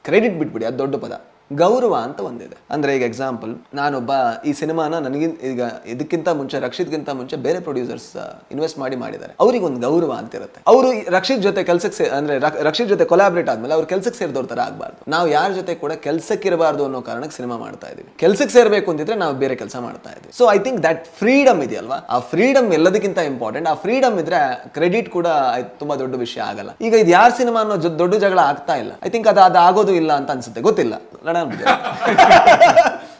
Credit ಬಿಟ್ಬಿಡಿ ಅದು ದೊಡ್ಡ ಪದ ಗೌರವ ಅಂತ ಒಂದಿದೆ ಅಂದ್ರೆ ಈಗ ಎಕ್ಸಾಂಪಲ್ ನಾನೊಬ್ಬ ಈ ಸಿನಿಮಾನ ನನಗಿನ್ ಈಗ ಇದಕ್ಕಿಂತ ಮುಂಚೆ ರಕ್ಷಿತ್ಗಿಂತ ಮುಂಚೆ ಬೇರೆ ಪ್ರೊಡ್ಯೂಸರ್ಸ್ ಇನ್ವೆಸ್ಟ್ ಮಾಡಿ ಮಾಡಿದ್ದಾರೆ ಅವ್ರಿಗೆ ಒಂದು ಗೌರವ ಅಂತ ಇರುತ್ತೆ ಅವರು ರಕ್ಷಿತ್ ಜೊತೆ ಕೆಲ್ಸಕ್ಕೆ ಸೇ ಅಂದ್ರೆ ರಕ್- ರಕ್ಷಿತ್ ಜೊತೆ ಕೊಲಾಬ್ರೇಟ್ ಆದ್ಮೇಲೆ ಅವ್ರು ಕೆಲ್ಸಕ್ಕೆ ಸೇರಿದವ್ರ ತರ ಆಗಬಾರ್ದು ನಾವು ಯಾರ ಜೊತೆ ಕೂಡ ಕೆಲ್ಸಕ್ಕೆ ಇರಬಾರ್ದು ಅನ್ನೋ ಕಾರಣಕ್ಕೆ ಸಿನಿಮಾ ಮಾಡ್ತಾ ಇದೀವಿ ಕೆಲ್ಸಕ್ಕೆ ಸೇರ್ಬೇಕು ಅಂತಿದ್ರೆ ನಾವು ಬೇರೆ ಕೆಲಸ ಮಾಡ್ತಾ ಇದ್ವಿ so I think that freedom ಇದೆಯಲ್ವಾ ಆ ಫ್ರೀಡಮ್ ಎಲ್ಲದಕ್ಕಿಂತ ಇಂಪಾರ್ಟೆಂಟ್ ಆ ಫ್ರೀಡಮ್ ಇದ್ರೆ ಕ್ರೆಡಿಟ್ ಕೂಡ ಆಯ್ತ್ ತುಂಬಾ ದೊಡ್ಡ ವಿಷಯ ಆಗಲ್ಲ ಈಗ ಇದು ಯಾರ ಸಿನಿಮಾ ಅನ್ನೋ ಜೊ- ದೊಡ್ಡ ಜಗಳ ಆಗ್ತಾ ಇಲ್ಲ ಐ ಥಿಂಕ್ ಅದು ಅದು ಆಗೋದು ಇಲ್ಲ ಅಂತ ಅನ್ಸುತ್ತೆ ಗೊತ್ತಿಲ್ಲ ನೋಡೋಣ ಬಿಡಿ.